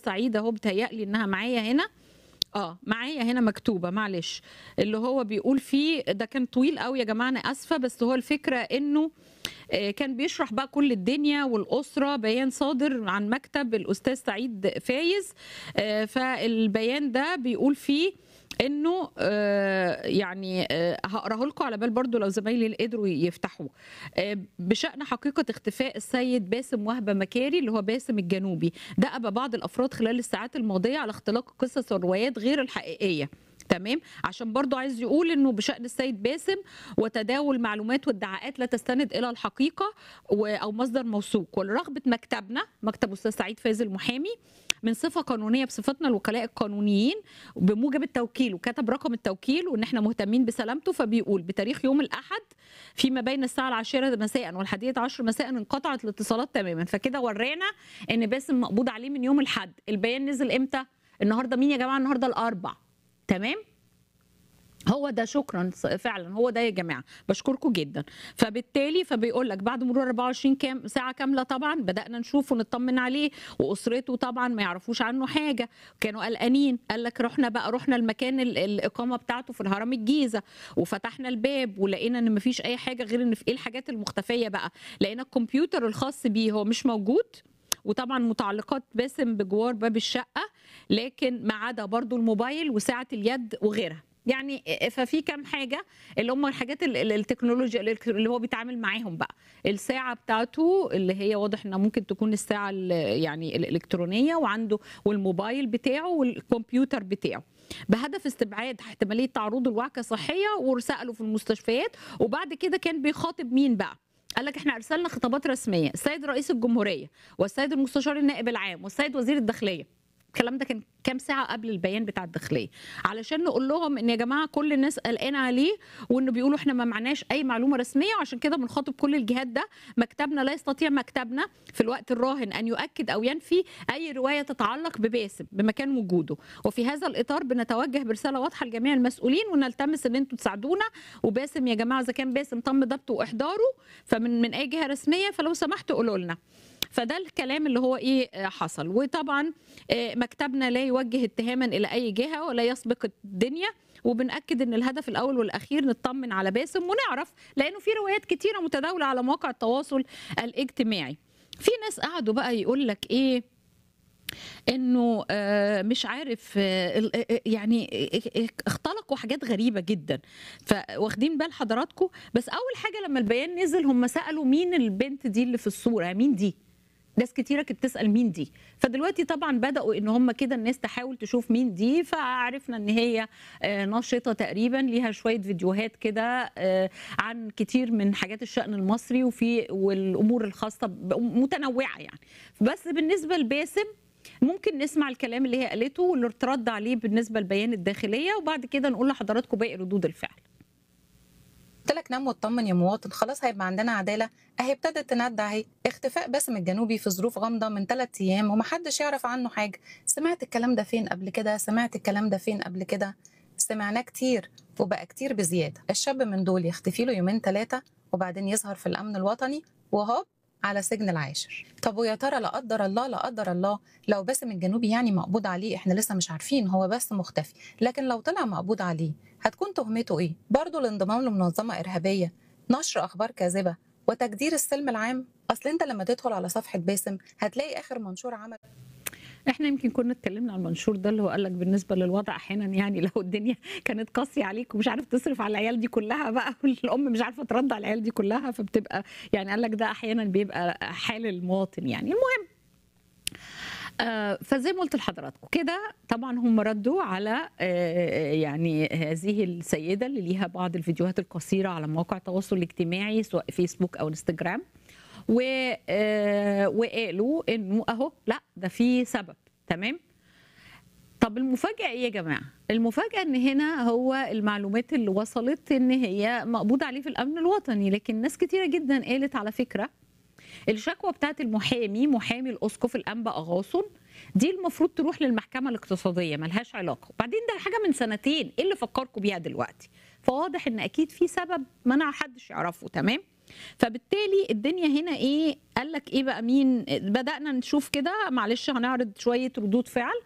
سعيده اهو بتهيألي انها معايا هنا اه معايا هنا مكتوبه معلش اللي هو بيقول فيه ده كان طويل قوي يا جماعه انا اسفه بس هو الفكره انه آه، كان بيشرح بقى كل الدنيا والأسرة بيان صادر عن مكتب الأستاذ سعيد فايز آه، فالبيان ده بيقول فيه انه آه، يعني آه، هقراه لكم على بال برضو لو زمايلي قدروا يفتحوه آه، بشأن حقيقة اختفاء السيد باسم وهبة مكاري اللي هو باسم الجنوبي ده أبى بعض الأفراد خلال الساعات الماضية على اختلاق قصص والروايات غير الحقيقية تمام عشان برضو عايز يقول انه بشأن السيد باسم وتداول معلومات وادعاءات لا تستند الى الحقيقه و- او مصدر موثوق ولرغبه مكتبنا مكتب استاذ سعيد فايز المحامي من صفه قانونيه بصفتنا الوكلاء القانونيين بموجب التوكيل وكتب رقم التوكيل وان احنا مهتمين بسلامته فبيقول بتاريخ يوم الاحد فيما بين الساعه العاشرة مساء والحادية عشر مساء انقطعت الاتصالات تماما فكده ورانا ان باسم مقبوض عليه من يوم الاحد البيان نزل امتى النهارده مين يا جماعه النهارده الاربع تمام هو ده شكرا فعلا هو ده يا جماعه بشكركم جدا فبالتالي فبيقول لك بعد مرور 24 كام ساعه كامله طبعا بدانا نشوف ونطمن عليه واسرته طبعا ما يعرفوش عنه حاجه كانوا قلقانين قال لك رحنا بقى رحنا المكان ال- الاقامه بتاعته في الهرم الجيزه وفتحنا الباب ولقينا ان مفيش اي حاجه غير ان في ايه الحاجات المختفيه بقى لقينا الكمبيوتر الخاص بيه هو مش موجود وطبعا متعلقات باسم بجوار باب الشقه لكن ما عدا برضو الموبايل وساعه اليد وغيرها يعني ففي كام حاجه اللي هم الحاجات ال- ال- التكنولوجيا اللي هو بيتعامل معاهم بقى الساعه بتاعته اللي هي واضح انها ممكن تكون الساعه ال- يعني الالكترونيه وعنده والموبايل بتاعه والكمبيوتر بتاعه بهدف استبعاد احتماليه تعرضه لوعكه صحيه وسالوا في المستشفيات وبعد كده كان بيخاطب مين بقى قال لك احنا ارسلنا خطابات رسميه السيد رئيس الجمهوريه والسيد المستشار النائب العام والسيد وزير الداخليه الكلام ده كان كام ساعه قبل البيان بتاع الداخليه علشان نقول لهم ان يا جماعه كل الناس قلقانه عليه وانه بيقولوا احنا ما معناش اي معلومه رسميه وعشان كده بنخاطب كل الجهات ده مكتبنا لا يستطيع مكتبنا في الوقت الراهن ان يؤكد او ينفي اي روايه تتعلق بباسم بمكان وجوده وفي هذا الاطار بنتوجه برساله واضحه لجميع المسؤولين ونلتمس ان انتم تساعدونا وباسم يا جماعه اذا كان باسم تم ضبطه واحضاره فمن من اي جهه رسميه فلو سمحتوا قولوا لنا فده الكلام اللي هو ايه آه، حصل وطبعا آه، مكتبنا لا يوجه اتهاما الى اي جهه ولا يسبق الدنيا وبنأكد ان الهدف الاول والاخير نطمن على باسم ونعرف لانه في روايات كتيره متداوله على مواقع التواصل الاجتماعي في ناس قعدوا بقى يقول لك ايه انه آه، مش عارف آه، ال- آه، يعني آه، اختلقوا حاجات غريبه جدا فواخدين بال حضراتكم بس اول حاجه لما البيان نزل هم سالوا مين البنت دي اللي في الصوره مين دي ناس كتيره كانت تسال مين دي فدلوقتي طبعا بداوا ان هم كده الناس تحاول تشوف مين دي فعرفنا ان هي آه، ناشطه تقريبا ليها شويه فيديوهات كده آه، عن كتير من حاجات الشان المصري وفي والامور الخاصه ب- متنوعه يعني بس بالنسبه لباسم ممكن نسمع الكلام اللي هي قالته واللي اترد عليه بالنسبه لبيان الداخليه وبعد كده نقول لحضراتكم باقي ردود الفعل قلت لك نام واطمن يا مواطن خلاص هيبقى عندنا عداله اهي ابتدت تندع اهي اختفاء باسم الجنوبي في ظروف غامضه من ثلاث ايام ومحدش يعرف عنه حاجه سمعت الكلام ده فين قبل كده سمعت الكلام ده فين قبل كده سمعناه كتير وبقى كتير بزياده الشاب من دول يختفي له يومين ثلاثه وبعدين يظهر في الامن الوطني وهوب على سجن العاشر طب ويا ترى لا قدر الله لا قدر الله لو باسم الجنوبي يعني مقبوض عليه احنا لسه مش عارفين هو بس مختفي لكن لو طلع مقبوض عليه هتكون تهمته ايه برضه الانضمام لمنظمه ارهابيه نشر اخبار كاذبه وتجدير السلم العام اصل انت لما تدخل على صفحه باسم هتلاقي اخر منشور عمل احنا يمكن كنا اتكلمنا عن المنشور ده اللي هو قال لك بالنسبه للوضع احيانا يعني لو الدنيا كانت قاسيه عليك ومش عارف تصرف على العيال دي كلها بقى والام مش عارفه ترد على العيال دي كلها فبتبقى يعني قال لك ده احيانا بيبقى حال المواطن يعني المهم آه، فزي ما قلت لحضراتكم كده طبعا هم ردوا على آه، يعني هذه السيده اللي ليها بعض الفيديوهات القصيره على مواقع التواصل الاجتماعي سواء فيسبوك او انستجرام و آه، وقالوا انه اهو لا ده في سبب تمام طب المفاجأة ايه يا جماعة؟ المفاجأة ان هنا هو المعلومات اللي وصلت ان هي مقبوض عليه في الامن الوطني لكن ناس كتيرة جدا قالت على فكرة الشكوى بتاعت المحامي محامي الاسقف الانبا اغاصن دي المفروض تروح للمحكمة الاقتصادية ملهاش علاقة وبعدين ده حاجة من سنتين ايه اللي فكركم بيها دلوقتي فواضح ان اكيد في سبب منع حدش يعرفه تمام فبالتالي الدنيا هنا ايه قال لك ايه بقى مين بدانا نشوف كده معلش هنعرض شويه ردود فعل